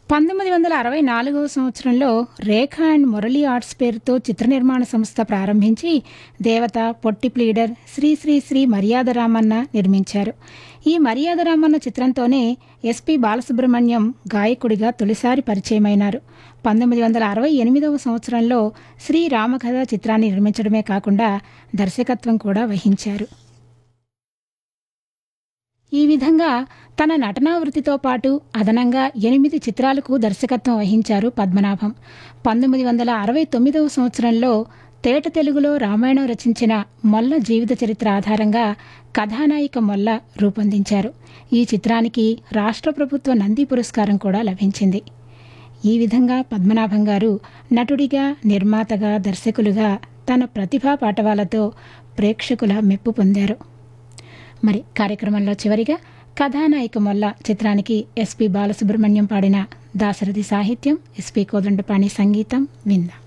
పంతొమ్మిది వందల అరవై నాలుగవ సంవత్సరంలో రేఖ అండ్ మురళి ఆర్ట్స్ పేరుతో చిత్ర నిర్మాణ సంస్థ ప్రారంభించి దేవత పొట్టి ప్లీడర్ శ్రీ శ్రీ శ్రీ మర్యాద రామన్న నిర్మించారు ఈ మర్యాద రామన్న చిత్రంతోనే ఎస్పి బాలసుబ్రహ్మణ్యం గాయకుడిగా తొలిసారి పరిచయమైనారు పంతొమ్మిది వందల అరవై ఎనిమిదవ సంవత్సరంలో శ్రీ రామకథ చిత్రాన్ని నిర్మించడమే కాకుండా దర్శకత్వం కూడా వహించారు ఈ విధంగా తన నటనా వృత్తితో పాటు అదనంగా ఎనిమిది చిత్రాలకు దర్శకత్వం వహించారు పద్మనాభం పంతొమ్మిది వందల అరవై తొమ్మిదవ సంవత్సరంలో తేట తెలుగులో రామాయణం రచించిన మొల్ల జీవిత చరిత్ర ఆధారంగా కథానాయిక మొల్ల రూపొందించారు ఈ చిత్రానికి రాష్ట్ర ప్రభుత్వ నంది పురస్కారం కూడా లభించింది ఈ విధంగా పద్మనాభం గారు నటుడిగా నిర్మాతగా దర్శకులుగా తన ప్రతిభా పాటవాలతో ప్రేక్షకుల మెప్పు పొందారు మరి కార్యక్రమంలో చివరిగా కథానాయిక మొల్ల చిత్రానికి ఎస్పి బాలసుబ్రహ్మణ్యం పాడిన దాశరథి సాహిత్యం ఎస్పి కోదండపాణి సంగీతం విందాం